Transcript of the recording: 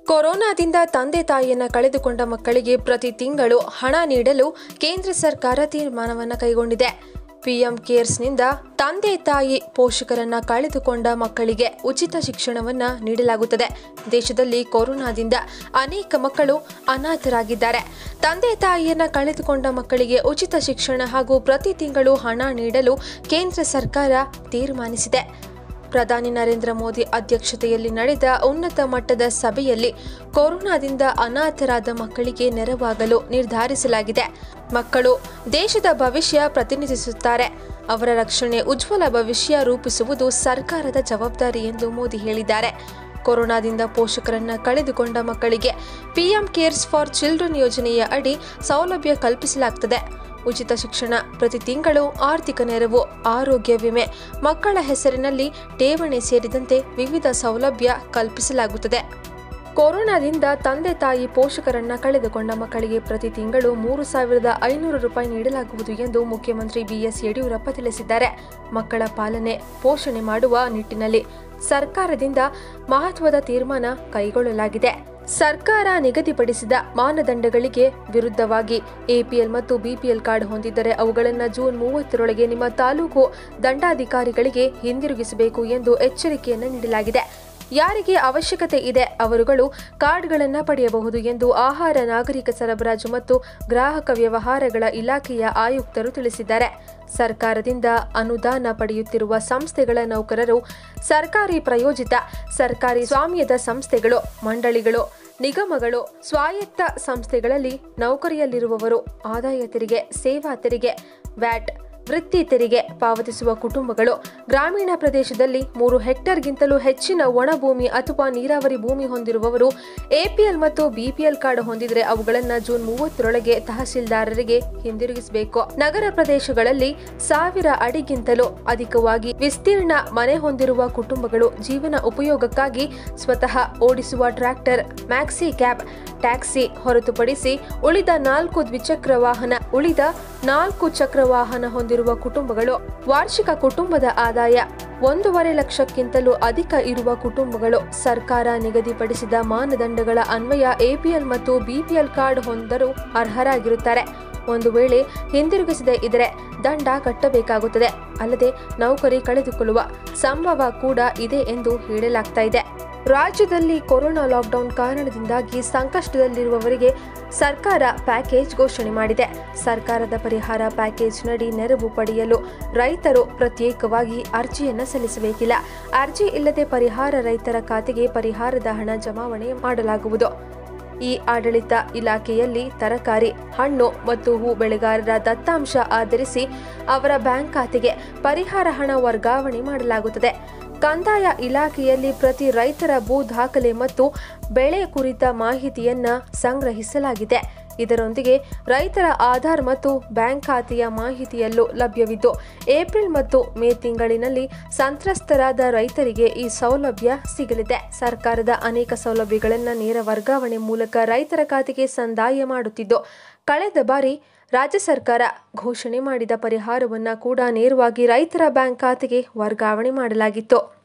ಕೊರೋನಾದಿಂದ ತಂದೆ ತಾಯಿಯನ್ನ ಕಳೆದುಕೊಂಡ ಮಕ್ಕಳಿಗೆ ಪ್ರತಿ ತಿಂಗಳು ಹಣ ನೀಡಲು ಕೇಂದ್ರ ಸರ್ಕಾರ ತೀರ್ಮಾನವನ್ನು ಕೈಗೊಂಡಿದೆ ಪಿಎಂ ಕೇರ್ಸ್ನಿಂದ ತಂದೆ ತಾಯಿ ಪೋಷಕರನ್ನ ಕಳೆದುಕೊಂಡ ಮಕ್ಕಳಿಗೆ ಉಚಿತ ಶಿಕ್ಷಣವನ್ನ ನೀಡಲಾಗುತ್ತದೆ ದೇಶದಲ್ಲಿ ಕೊರೋನಾದಿಂದ ಅನೇಕ ಮಕ್ಕಳು ಅನಾಥರಾಗಿದ್ದಾರೆ ತಂದೆ ತಾಯಿಯನ್ನ ಕಳೆದುಕೊಂಡ ಮಕ್ಕಳಿಗೆ ಉಚಿತ ಶಿಕ್ಷಣ ಹಾಗೂ ಪ್ರತಿ ತಿಂಗಳು ಹಣ ನೀಡಲು ಕೇಂದ್ರ ಸರ್ಕಾರ ತೀರ್ಮಾನಿಸಿದೆ ಪ್ರಧಾನಿ ನರೇಂದ್ರ ಮೋದಿ ಅಧ್ಯಕ್ಷತೆಯಲ್ಲಿ ನಡೆದ ಉನ್ನತ ಮಟ್ಟದ ಸಭೆಯಲ್ಲಿ ಕೊರೋನಾದಿಂದ ಅನಾಥರಾದ ಮಕ್ಕಳಿಗೆ ನೆರವಾಗಲು ನಿರ್ಧರಿಸಲಾಗಿದೆ ಮಕ್ಕಳು ದೇಶದ ಭವಿಷ್ಯ ಪ್ರತಿನಿಧಿಸುತ್ತಾರೆ ಅವರ ರಕ್ಷಣೆ ಉಜ್ವಲ ಭವಿಷ್ಯ ರೂಪಿಸುವುದು ಸರ್ಕಾರದ ಜವಾಬ್ದಾರಿ ಎಂದು ಮೋದಿ ಹೇಳಿದ್ದಾರೆ ಕೊರೋನಾದಿಂದ ಪೋಷಕರನ್ನ ಕಳೆದುಕೊಂಡ ಮಕ್ಕಳಿಗೆ ಪಿಎಂ ಕೇರ್ಸ್ ಫಾರ್ ಚಿಲ್ಡ್ರನ್ ಯೋಜನೆಯ ಅಡಿ ಸೌಲಭ್ಯ ಕಲ್ಪಿಸಲಾಗುತ್ತದೆ ಉಚಿತ ಶಿಕ್ಷಣ ಪ್ರತಿ ತಿಂಗಳು ಆರ್ಥಿಕ ನೆರವು ಆರೋಗ್ಯ ವಿಮೆ ಮಕ್ಕಳ ಹೆಸರಿನಲ್ಲಿ ಠೇವಣಿ ಸೇರಿದಂತೆ ವಿವಿಧ ಸೌಲಭ್ಯ ಕಲ್ಪಿಸಲಾಗುತ್ತದೆ ಕೊರೋನಾದಿಂದ ತಂದೆ ತಾಯಿ ಪೋಷಕರನ್ನ ಕಳೆದುಕೊಂಡ ಮಕ್ಕಳಿಗೆ ಪ್ರತಿ ತಿಂಗಳು ಮೂರು ಸಾವಿರದ ಐನೂರು ರೂಪಾಯಿ ನೀಡಲಾಗುವುದು ಎಂದು ಮುಖ್ಯಮಂತ್ರಿ ಬಿಎಸ್ ಯಡಿಯೂರಪ್ಪ ತಿಳಿಸಿದ್ದಾರೆ ಮಕ್ಕಳ ಪಾಲನೆ ಪೋಷಣೆ ಮಾಡುವ ನಿಟ್ಟಿನಲ್ಲಿ ಸರ್ಕಾರದಿಂದ ಮಹತ್ವದ ತೀರ್ಮಾನ ಕೈಗೊಳ್ಳಲಾಗಿದೆ ಸರ್ಕಾರ ನಿಗದಿಪಡಿಸಿದ ಮಾನದಂಡಗಳಿಗೆ ವಿರುದ್ಧವಾಗಿ ಎಪಿಎಲ್ ಮತ್ತು ಬಿಪಿಎಲ್ ಕಾರ್ಡ್ ಹೊಂದಿದ್ದರೆ ಅವುಗಳನ್ನು ಜೂನ್ ಮೂವತ್ತರೊಳಗೆ ನಿಮ್ಮ ತಾಲೂಕು ದಂಡಾಧಿಕಾರಿಗಳಿಗೆ ಹಿಂದಿರುಗಿಸಬೇಕು ಎಂದು ಎಚ್ಚರಿಕೆಯನ್ನು ನೀಡಲಾಗಿದೆ ಯಾರಿಗೆ ಅವಶ್ಯಕತೆ ಇದೆ ಅವರುಗಳು ಕಾರ್ಡ್ಗಳನ್ನು ಪಡೆಯಬಹುದು ಎಂದು ಆಹಾರ ನಾಗರಿಕ ಸರಬರಾಜು ಮತ್ತು ಗ್ರಾಹಕ ವ್ಯವಹಾರಗಳ ಇಲಾಖೆಯ ಆಯುಕ್ತರು ತಿಳಿಸಿದ್ದಾರೆ ಸರ್ಕಾರದಿಂದ ಅನುದಾನ ಪಡೆಯುತ್ತಿರುವ ಸಂಸ್ಥೆಗಳ ನೌಕರರು ಸರ್ಕಾರಿ ಪ್ರಾಯೋಜಿತ ಸರ್ಕಾರಿ ಸ್ವಾಮ್ಯದ ಸಂಸ್ಥೆಗಳು ಮಂಡಳಿಗಳು ನಿಗಮಗಳು ಸ್ವಾಯತ್ತ ಸಂಸ್ಥೆಗಳಲ್ಲಿ ನೌಕರಿಯಲ್ಲಿರುವವರು ಆದಾಯ ತೆರಿಗೆ ಸೇವಾ ತೆರಿಗೆ ವ್ಯಾಟ್ ವೃತ್ತಿ ತೆರಿಗೆ ಪಾವತಿಸುವ ಕುಟುಂಬಗಳು ಗ್ರಾಮೀಣ ಪ್ರದೇಶದಲ್ಲಿ ಮೂರು ಹೆಕ್ಟೇರ್ಗಿಂತಲೂ ಹೆಚ್ಚಿನ ಒಣ ಭೂಮಿ ಅಥವಾ ನೀರಾವರಿ ಭೂಮಿ ಹೊಂದಿರುವವರು ಎಪಿಎಲ್ ಮತ್ತು ಬಿಪಿಎಲ್ ಕಾರ್ಡ್ ಹೊಂದಿದರೆ ಅವುಗಳನ್ನು ಜೂನ್ ಮೂವತ್ತರೊಳಗೆ ತಹಸೀಲ್ದಾರರಿಗೆ ಹಿಂದಿರುಗಿಸಬೇಕು ನಗರ ಪ್ರದೇಶಗಳಲ್ಲಿ ಸಾವಿರ ಅಡಿಗಿಂತಲೂ ಅಧಿಕವಾಗಿ ವಿಸ್ತೀರ್ಣ ಮನೆ ಹೊಂದಿರುವ ಕುಟುಂಬಗಳು ಜೀವನ ಉಪಯೋಗಕ್ಕಾಗಿ ಸ್ವತಃ ಓಡಿಸುವ ಟ್ರ್ಯಾಕ್ಟರ್ ಮ್ಯಾಕ್ಸಿ ಕ್ಯಾಬ್ ಟ್ಯಾಕ್ಸಿ ಹೊರತುಪಡಿಸಿ ಉಳಿದ ನಾಲ್ಕು ದ್ವಿಚಕ್ರ ವಾಹನ ಉಳಿದ ನಾಲ್ಕು ಚಕ್ರ ವಾಹನ ಹೊಂದಿರುವ ಕುಟುಂಬಗಳು ವಾರ್ಷಿಕ ಕುಟುಂಬದ ಆದಾಯ ಒಂದೂವರೆ ಲಕ್ಷಕ್ಕಿಂತಲೂ ಅಧಿಕ ಇರುವ ಕುಟುಂಬಗಳು ಸರ್ಕಾರ ನಿಗದಿಪಡಿಸಿದ ಮಾನದಂಡಗಳ ಅನ್ವಯ ಎಪಿಎಲ್ ಮತ್ತು ಬಿಪಿಎಲ್ ಕಾರ್ಡ್ ಹೊಂದರು ಅರ್ಹರಾಗಿರುತ್ತಾರೆ ಒಂದು ವೇಳೆ ಹಿಂದಿರುಗಿಸದೇ ಇದ್ದರೆ ದಂಡ ಕಟ್ಟಬೇಕಾಗುತ್ತದೆ ಅಲ್ಲದೆ ನೌಕರಿ ಕಳೆದುಕೊಳ್ಳುವ ಸಂಭವ ಕೂಡ ಇದೆ ಎಂದು ಹೇಳಲಾಗ್ತಾ ಇದೆ ರಾಜ್ಯದಲ್ಲಿ ಕೊರೋನಾ ಲಾಕ್ಡೌನ್ ಕಾರಣದಿಂದಾಗಿ ಸಂಕಷ್ಟದಲ್ಲಿರುವವರಿಗೆ ಸರ್ಕಾರ ಪ್ಯಾಕೇಜ್ ಘೋಷಣೆ ಮಾಡಿದೆ ಸರ್ಕಾರದ ಪರಿಹಾರ ಪ್ಯಾಕೇಜ್ನಡಿ ನೆರವು ಪಡೆಯಲು ರೈತರು ಪ್ರತ್ಯೇಕವಾಗಿ ಅರ್ಜಿಯನ್ನು ಸಲ್ಲಿಸಬೇಕಿಲ್ಲ ಅರ್ಜಿ ಇಲ್ಲದೆ ಪರಿಹಾರ ರೈತರ ಖಾತೆಗೆ ಪರಿಹಾರದ ಹಣ ಜಮಾವಣೆ ಮಾಡಲಾಗುವುದು ಈ ಆಡಳಿತ ಇಲಾಖೆಯಲ್ಲಿ ತರಕಾರಿ ಹಣ್ಣು ಮತ್ತು ಹೂ ಬೆಳೆಗಾರರ ದತ್ತಾಂಶ ಆಧರಿಸಿ ಅವರ ಬ್ಯಾಂಕ್ ಖಾತೆಗೆ ಪರಿಹಾರ ಹಣ ವರ್ಗಾವಣೆ ಮಾಡಲಾಗುತ್ತದೆ ಕಂದಾಯ ಇಲಾಖೆಯಲ್ಲಿ ಪ್ರತಿ ರೈತರ ಭೂ ದಾಖಲೆ ಮತ್ತು ಬೆಳೆ ಕುರಿತ ಮಾಹಿತಿಯನ್ನ ಸಂಗ್ರಹಿಸಲಾಗಿದೆ ಇದರೊಂದಿಗೆ ರೈತರ ಆಧಾರ್ ಮತ್ತು ಬ್ಯಾಂಕ್ ಖಾತೆಯ ಮಾಹಿತಿಯಲ್ಲೂ ಲಭ್ಯವಿದ್ದು ಏಪ್ರಿಲ್ ಮತ್ತು ಮೇ ತಿಂಗಳಿನಲ್ಲಿ ಸಂತ್ರಸ್ತರಾದ ರೈತರಿಗೆ ಈ ಸೌಲಭ್ಯ ಸಿಗಲಿದೆ ಸರ್ಕಾರದ ಅನೇಕ ಸೌಲಭ್ಯಗಳನ್ನು ನೇರ ವರ್ಗಾವಣೆ ಮೂಲಕ ರೈತರ ಖಾತೆಗೆ ಸಂದಾಯ ಮಾಡುತ್ತಿದ್ದು ಕಳೆದ ಬಾರಿ ರಾಜ್ಯ ಸರ್ಕಾರ ಘೋಷಣೆ ಮಾಡಿದ ಪರಿಹಾರವನ್ನು ಕೂಡ ನೇರವಾಗಿ ರೈತರ ಬ್ಯಾಂಕ್ ಖಾತೆಗೆ ವರ್ಗಾವಣೆ ಮಾಡಲಾಗಿತ್ತು